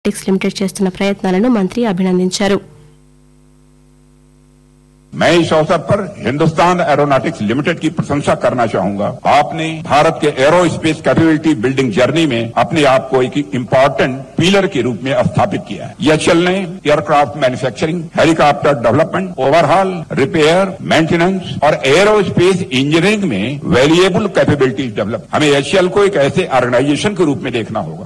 aeronautics limited చేస్తున్న ప్రయత్నాలను మంత్రి అభినందించారు मैं इस अवसर पर हिंदुस्तान एरोनॉटिक्स लिमिटेड की प्रशंसा करना चाहूंगा आपने भारत के aerospace capability building journey में अपने आप को एक इम्पोर्टेंट पिलर के रूप में स्थापित किया है यह चलने aircraft manufacturing helicopter development overhaul repair maintenance और एरो स्पेस इंजीनियरिंग में वैल्यूएबल कैपेबिलिटीज डेवलप हमें एचएल को एक ऐसे ऑर्गेनाइजेशन के रूप में देखना होगा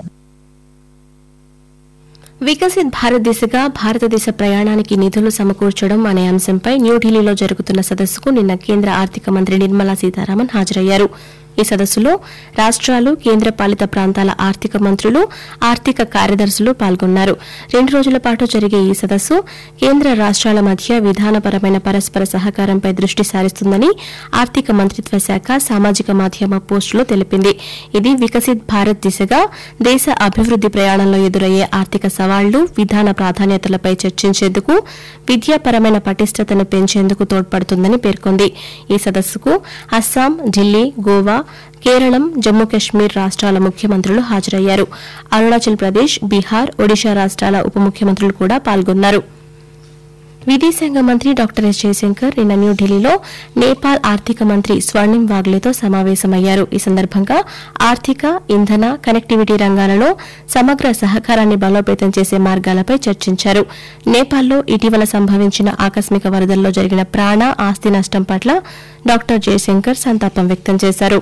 వికసిత్ భారత్ దిశగా భారతదేశ ప్రయాణానికి నిధులు సమకూర్చడం అనే అంశంపై న్యూఢిల్లీలో జరుగుతున్న సదస్సుకు నిన్న కేంద్ర ఆర్థిక మంత్రి నిర్మలా సీతారామన్ హాజరయ్యారు ఈ సదస్సులో రాష్ట్రాలు కేంద్ర పాలిత ప్రాంతాల ఆర్థిక మంత్రులు ఆర్థిక కార్యదర్శులు పాల్గొన్నారు రెండు రోజుల పాటు జరిగే ఈ సదస్సు కేంద్ర రాష్ట్రాల మధ్య విధానపరమైన పరస్పర సహకారంపై దృష్టి సారిస్తుందని ఆర్థిక మంత్రిత్వ శాఖ సామాజిక మాధ్యమ పోస్టులో తెలిపింది ఇది వికసిత్ భారత్ దిశగా దేశ అభివృద్ది ప్రయాణంలో ఎదురయ్యే ఆర్థిక సవాళ్లు విధాన ప్రాధాన్యతలపై చర్చించేందుకు విద్యాపరమైన పటిష్టతను పెంచేందుకు తోడ్పడుతుందని పేర్కొంది ఈ సదస్సుకు అస్సాం ఢిల్లీ గోవా కేరళం జమ్మూ కశ్మీర్ రాష్ట్రాల ముఖ్యమంత్రులు హాజరయ్యారు అరుణాచల్ ప్రదేశ్ బీహార్ ఒడిషా రాష్ట్రాల ఉప ముఖ్యమంత్రులు కూడా పాల్గొన్నారు విదేశాంగ మంత్రి డాక్టర్ ఎస్ జయశంకర్ నిన్న న్యూఢిల్లీలో నేపాల్ ఆర్థిక మంత్రి స్వర్ణిం వాగ్లేతో సమావేశమయ్యారు ఈ సందర్భంగా ఆర్థిక ఇంధన కనెక్టివిటీ రంగాలలో సమగ్ర సహకారాన్ని బలోపేతం చేసే మార్గాలపై చర్చించారు నేపాల్లో ఇటీవల సంభవించిన ఆకస్మిక వరదల్లో జరిగిన ప్రాణ ఆస్తి నష్టం పట్ల డాక్టర్ జయశంకర్ సంతాపం వ్యక్తం చేశారు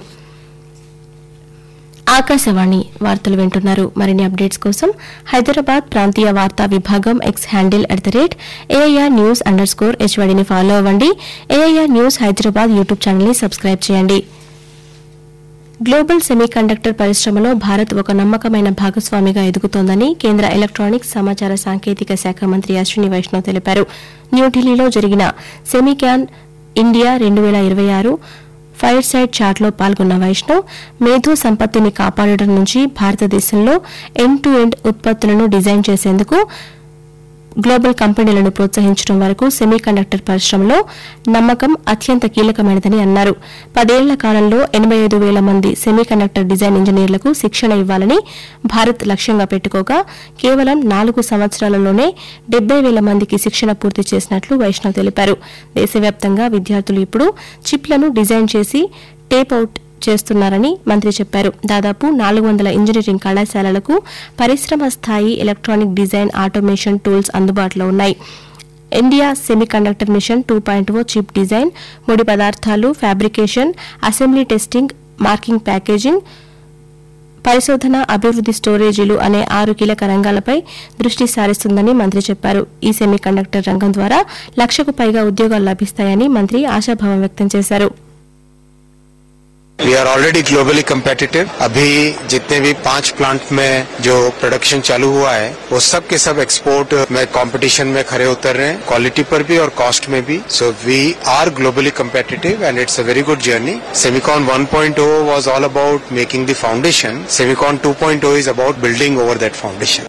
ఆకాశవాణి వార్తలు వింటున్నారు మరిన్ని అప్డేట్స్ కోసం హైదరాబాద్ ప్రాంతీయ వార్తా విభాగం X handle at the rate AIR news underscore హెచ్వడిని ఫాలో అవ్వండి AIR news Hyderabad YouTube channel ని సబ్స్క్రైబ్ చేయండి గ్లోబల్ సెమీకండక్టర్ పరిశ్రమలో భారత్ ఒక నమ్మకమైన భాగస్వామిగా ఎదుగుతోందని కేంద్ర ఎలక్ట్రానిక్స్ సమాచార సాంకేతిక శాఖ మంత్రి అశ్విని వైష్ణవ్ తెలిపారు న్యూఢిల్లీలో జరిగిన సెమీక్యాన్ ఇండియా రెండు వేల ఇరవై ఆరు ఫైర్ సైడ్ చాట్లో పాల్గొన్న వైష్ణవ్ మేధో సంపత్తిని కాపాడడం నుంచి భారతదేశంలో ఎండ్ టు ఎండ్ ఉత్పత్తులను డిజైన్ చేసేందుకు గ్లోబల్ కంపెనీలను ప్రోత్సహించడం వరకు సెమీ కండక్టర్ పరిశ్రమలో నమ్మకం అత్యంత కీలకమైనదని అన్నారు పదేళ్ల కాలంలో ఎనబై ఐదు వేల మంది సెమీ కండక్టర్ డిజైన్ ఇంజనీర్లకు శిక్షణ ఇవ్వాలని భారత్ లక్ష్యంగా పెట్టుకోగా కేవలం నాలుగు సంవత్సరాలలోనే డెబ్బై వేల మందికి శిక్షణ పూర్తి చేసినట్లు వైష్ణవ్ తెలిపారు దేశవ్యాప్తంగా విద్యార్థులు ఇప్పుడు చిప్లను డిజైన్ చేసి టేప్ అవుట్ చేస్తున్నారని మంత్రి చెప్పారు దాదాపు నాలుగు వందల ఇంజనీరింగ్ కళాశాలలకు పరిశ్రమ స్థాయి ఎలక్ట్రానిక్ డిజైన్ ఆటోమేషన్ టూల్స్ అందుబాటులో ఉన్నాయి India semiconductor mission two point O chip design ముడి పదార్థాలు fabrication assembly testing marking packaging పరిశోధన అభివృద్ది స్టోరేజీలు అనే ఆరు కీలక రంగాలపై దృష్టి సారిస్తుందని మంత్రి చెప్పారు ఈ సెమీ కండక్టర్ రంగం ద్వారా లక్షకు పైగా ఉద్యోగాలు లభిస్తాయని మంత్రి ఆశాభావం వ్యక్తం చేశారు we are already globally competitive अभी जितने भी पांच प्लांट में जो प्रोडक्शन चालू हुआ है वो सब के सब एक्सपोर्ट में कंपटीशन में खड़े उतर रहे हैं क्वालिटी पर भी और कॉस्ट में भी so we are globally competitive and it's a very good journey Semicon 1.0 was all about making the foundation semicon 2.0 is about building over that foundation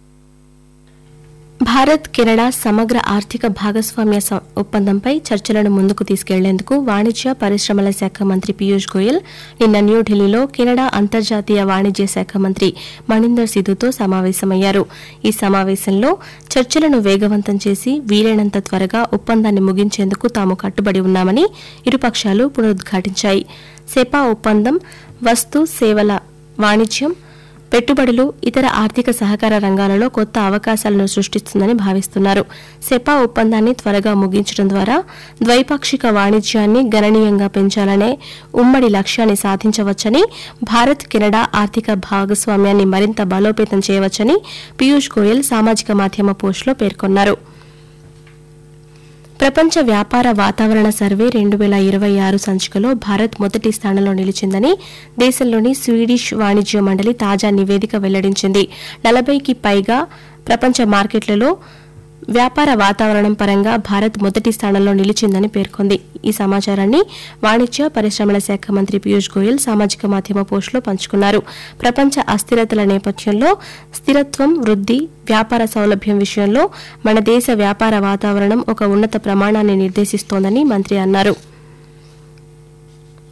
Bharat Canada సమగ్ర ఆర్థిక భాగస్వామ్య స- ఒప్పందంపై చర్చలను ముందుకు తీసుకెళ్లేందుకు వాణిజ్య పరిశ్రమల శాఖ మంత్రి పీయూష్ గోయల్ నిన్న న్యూఢిల్లీలో కెనడా అంతర్జాతీయ వాణిజ్య శాఖ మంత్రి మణిందర్ సిధుతో సమావేశమయ్యారు ఈ సమావేశంలో చర్చలను వేగవంతం చేసి వీలైనంత త్వరగా ఒప్పందాన్ని ముగించేందుకు తాము కట్టుబడి ఉన్నామని ఇరుపక్షాలు పునరుద్ఘాటించాయి సెపా ఒప్పందం వస్తు సేవల వాణిజ్యం పెట్టుబడులు ఇతర ఆర్థిక సహకార రంగాలలో కొత్త అవకాశాలను సృష్టిస్తుందని భావిస్తున్నారు సెపా ఒప్పందాన్ని త్వరగా ముగించడం ద్వారా ద్వైపాక్షిక వాణిజ్యాన్ని గణనీయంగా పెంచాలనే ఉమ్మడి లక్ష్యాన్ని సాధించవచ్చని భారత్ కెనడా ఆర్థిక భాగస్వామ్యాన్ని మరింత బలోపేతం చేయవచ్చని పీయూష్ గోయల్ సామాజిక మాధ్యమ పోస్టులో పేర్కొన్నారు ప్రపంచ వ్యాపార వాతావరణ సర్వే రెండు వేల ఇరవై ఆరు సంచికలో భారత్ మొదటి స్థానంలో నిలిచిందని దేశంలోని స్వీడిష్ వాణిజ్య మండలి తాజా నివేదిక వెల్లడించింది నలభైకి పైగా ప్రపంచ మార్కెట్లలో వ్యాపార వాతావరణం పరంగా భారత్ మొదటి స్థానంలో నిలిచిందని పేర్కొంది ఈ సమాచారాన్ని వాణిజ్య పరిశ్రమల శాఖ మంత్రి పీయూష్ గోయల్ సామాజిక మాధ్యమ పోస్టులో పంచుకున్నారు ప్రపంచ అస్థిరతల నేపథ్యంలో స్థిరత్వం వృద్ధి వ్యాపార సౌలభ్యం విషయంలో మన దేశ వ్యాపార వాతావరణం ఒక ఉన్నత ప్రమాణాన్ని నిర్దేశిస్తోందని మంత్రి అన్నారు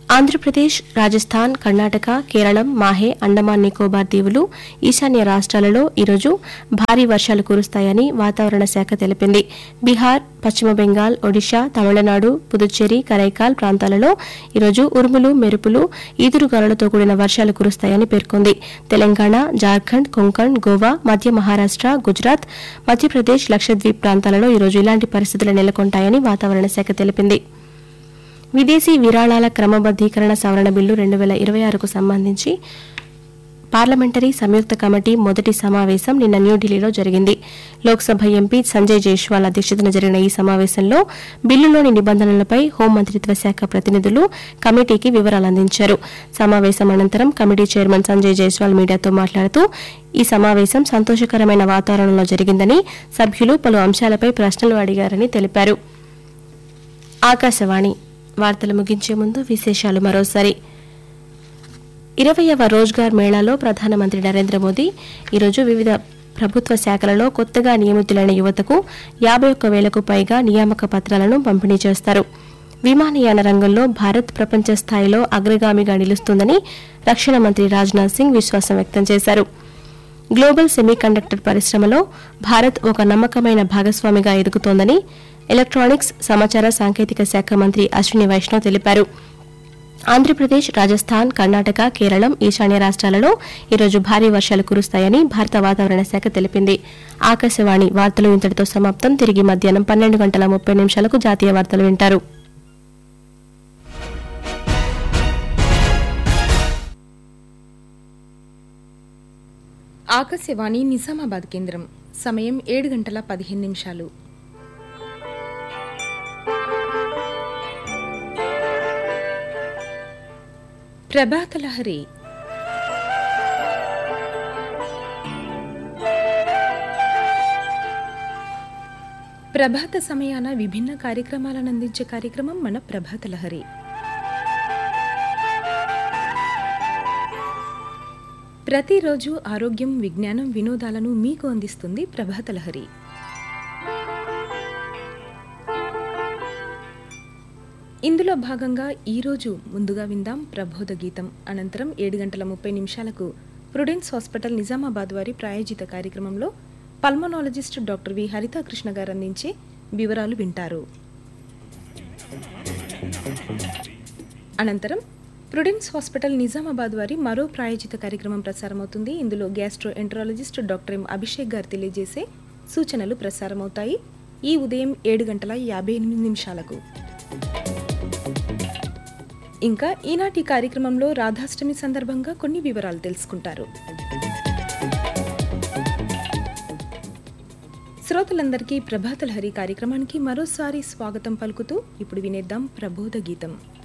ఆంధ్రప్రదేశ్ రాజస్థాన్ కర్ణాటక కేరళం మాహే అండమాన్ నికోబార్ దీవులు ఈశాన్య రాష్ట్రాలలో ఈరోజు భారీ వర్షాలు కురుస్తాయని వాతావరణ శాఖ తెలిపింది బీహార్ పశ్చిమ బెంగాల్ ఒడిషా తమిళనాడు పుదుచ్చేరి కరైకాల్ ప్రాంతాలలో ఈరోజు ఉరుములు మెరుపులు ఈదురుగాలులతో కూడిన వర్షాలు కురుస్తాయని పేర్కొంది తెలంగాణ జార్ఖండ్ కొంకణ్ గోవా మధ్య మహారాష్ట గుజరాత్ మధ్యప్రదేశ్ లక్షద్వీప్ ప్రాంతాలలో ఈరోజు ఇలాంటి పరిస్థితులు నెలకొంటాయని వాతావరణ శాఖ తెలిపింది విదేశీ విరాళాల క్రమబద్దీకరణ సవరణ బిల్లు రెండు వేల ఇరవై ఆరుకు సంబంధించి పార్లమెంటరీ సంయుక్త కమిటీ మొదటి సమావేశం నిన్న న్యూఢిల్లీలో జరిగింది లోక్సభ ఎంపీ సంజయ్ జైష్వాల్ అధ్యక్షతన జరిగిన ఈ సమావేశంలో బిల్లులోని నిబంధనలపై హోంమంత్రిత్వ శాఖ ప్రతినిధులు కమిటీకి వివరాలు అందించారు సమావేశం అనంతరం కమిటీ చైర్మన్ సంజయ్ జైస్వాల్ మీడియాతో మాట్లాడుతూ ఈ సమావేశం సంతోషకరమైన వాతావరణంలో జరిగిందని సభ్యులు పలు అంశాలపై ప్రశ్నలు అడిగారని తెలిపారు ఆకాశవాణి వార్తలు ముగించే ముందు విశేషాలు మరోసారి ఇరవయవ రోజ్గార్ మేళాలో ప్రధానమంత్రి నరేంద్ర మోదీ ఈరోజు వివిధ ప్రభుత్వ శాఖలలో కొత్తగా నియమితులైన యువతకు యాభై ఒక్క వేలకు పైగా నియామక పత్రాలను పంపిణీ చేస్తారు విమానయాన రంగంలో భారత్ ప్రపంచ స్థాయిలో అగ్రగామిగా నిలుస్తుందని రక్షణ మంత్రి రాజ్నాథ్ సింగ్ విశ్వాసం వ్యక్తం చేశారు గ్లోబల్ సెమీకండక్టర్ పరిశ్రమలో భారత్ ఒక నమ్మకమైన భాగస్వామిగా ఎదుగుతోందని ఎలక్ట్రానిక్స్ సమాచార సాంకేతిక శాఖ మంత్రి అశ్విని వైష్ణవ్ తెలిపారు ఆంధ్రప్రదేశ్ రాజస్థాన్ కర్ణాటక కేరళం ఈశాన్య రాష్ట్రాలలో ఈరోజు భారీ వర్షాలు కురుస్తాయని భారత వాతావరణ శాఖ తెలిపింది ఆకాశవాణి వార్తలు ఇంతటితో సమాప్తం తిరిగి మధ్యాహ్నం పన్నెండు గంటల ముప్పై నిమిషాలకు జాతీయ వార్తలు వింటారు ఆకాశవాణి నిజామాబాద్ కేంద్రం సమయం ఏడు గంటల పదిహేను నిమిషాలు ప్రభాతలహరి ప్రభాత సమయాన విభిన్న కార్యక్రమాలను అందించే కార్యక్రమం మన ప్రభాతలహరి ప్రతిరోజు ఆరోగ్యం విజ్ఞానం వినోదాలను మీకు అందిస్తుంది ప్రభాతలహరి ఇందులో భాగంగా ఈరోజు ముందుగా విందాం ప్రబోధ గీతం అనంతరం ఏడు గంటల ముప్పై నిమిషాలకు ప్రుడెన్స్ హాస్పిటల్ నిజామాబాద్ వారి ప్రాయోజిత కార్యక్రమంలో పల్మనాలజిస్ట్ డాక్టర్ వి హరితాకృష్ణ గారు అందించే వివరాలు వింటారు అనంతరం ప్రుడెన్స్ హాస్పిటల్ నిజామాబాద్ వారి మరో ప్రాయోజిత కార్యక్రమం ప్రసారమవుతుంది ఇందులో gastroenterologist doctor M Abhishek garu తెలియజేసే సూచనలు ప్రసారమవుతాయి ఈ ఉదయం ఏడు గంటల యాభై ఎనిమిది నిమిషాలకు ఇంకా ఈనాటి కార్యక్రమంలో రాధాష్టమి సందర్భంగా కొన్ని వివరాలు తెలుసుకుంటారు శ్రోతలందరికీ ప్రభాతలహరి కార్యక్రమానికి మరోసారి స్వాగతం పలుకుతూ ఇప్పుడు వినేద్దాం ప్రబోధ గీతం